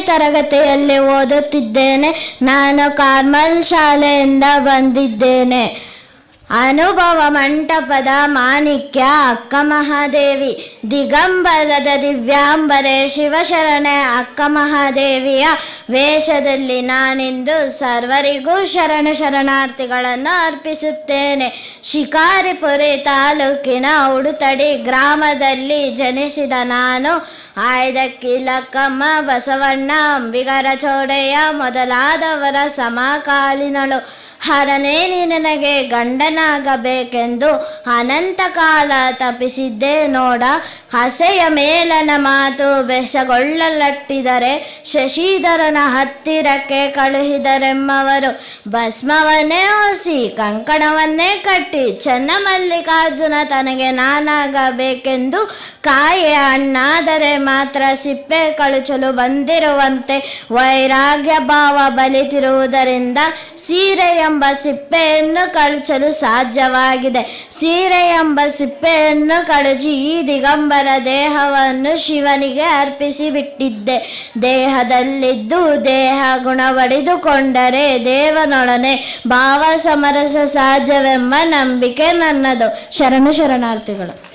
ತರಗತಿಯಲ್ಲಿ ಓದುತ್ತಿದ್ದೇನೆ ನಾನು ಕಾರ್ಮಲ್ ಶಾಲೆಯಿಂದ ಬಂದಿದ್ದೇನೆ ಅನುಭವ ಮಂಟಪದ ಮಾಣಿಕ್ಯ ಅಕ್ಕ ಮಹಾದೇವಿ ದಿಗಂಬರದ ದಿವ್ಯಾಂಬರೆ ಶಿವಶರಣೆ ಅಕ್ಕ ಮಹಾದೇವಿಯ ವೇಷದಲ್ಲಿ ನಾನಿಂದು ಸರ್ವರಿಗೂ ಶರಣ ಶರಣಾರ್ಥಿಗಳನ್ನು ಅರ್ಪಿಸುತ್ತೇನೆ ಶಿಕಾರಿಪುರಿ ತಾಲೂಕಿನ ಉಡುತಡಿ ಗ್ರಾಮದಲ್ಲಿ ಜನಿಸಿದ ನಾನು ಆಯ್ದಕ್ಕಿಲಕ್ಕಮ್ಮ ಬಸವಣ್ಣ ಅಂಬಿಗರ ಚೌಡಯ್ಯ ಮೊದಲಾದವರ ಸಮಕಾಲೀನಳು ಹರನೇ ನೀ ನನಗೆ ಗಂಡನಾಗಬೇಕೆಂದು ಅನಂತ ಕಾಲ ತಪಿಸಿದ್ದೆ ನೋಡ ಹಸೆಯ ಮೇಲನ ಮಾತು ಬೆಸಗೊಳ್ಳಲಟ್ಟಿದರೆ ಶಶಿಧರನ ಹತ್ತಿರಕ್ಕೆ ಕಳುಹಿದರೆಮ್ಮವರು ಭಸ್ಮವನ್ನೇ ಹೊಸಿ ಕಂಕಣವನ್ನೇ ಕಟ್ಟಿ ಚನ್ನಮಲ್ಲಿಕಾರ್ಜುನ ತನಗೆ ನಾನಾಗಬೇಕೆಂದು ಕಾಯೆ ಹಣ್ಣಾದರೆ ಮಾತ್ರ ಸಿಪ್ಪೆ ಕಳುಚಲು ಬಂದಿರುವಂತೆ ವೈರಾಗ್ಯ ಭಾವ ಬಲಿತಿರುವುದರಿಂದ ಸೀರೆ ಎಂಬ ಸಿಪ್ಪೆಯನ್ನು ಕಳಚಲು ಸಾಧ್ಯವಾಗಿದೆ ಸೀರೆ ಎಂಬ ಸಿಪ್ಪೆಯನ್ನು ಕಳಚಿ ಈ ದಿಗಂಬರ ದೇಹವನ್ನು ಶಿವನಿಗೆ ಅರ್ಪಿಸಿ ಬಿಟ್ಟಿದ್ದೆ ದೇಹದಲ್ಲಿದ್ದು ದೇಹ ಗುಣವಡಿದುಕೊಂಡರೆ ದೇವನೊಡನೆ ಭಾವ ಸಮರಸ ಸಾಧ್ಯವೆಂಬ ನಂಬಿಕೆ ನನ್ನದು ಶರಣು ಶರಣಾರ್ಥಿಗಳು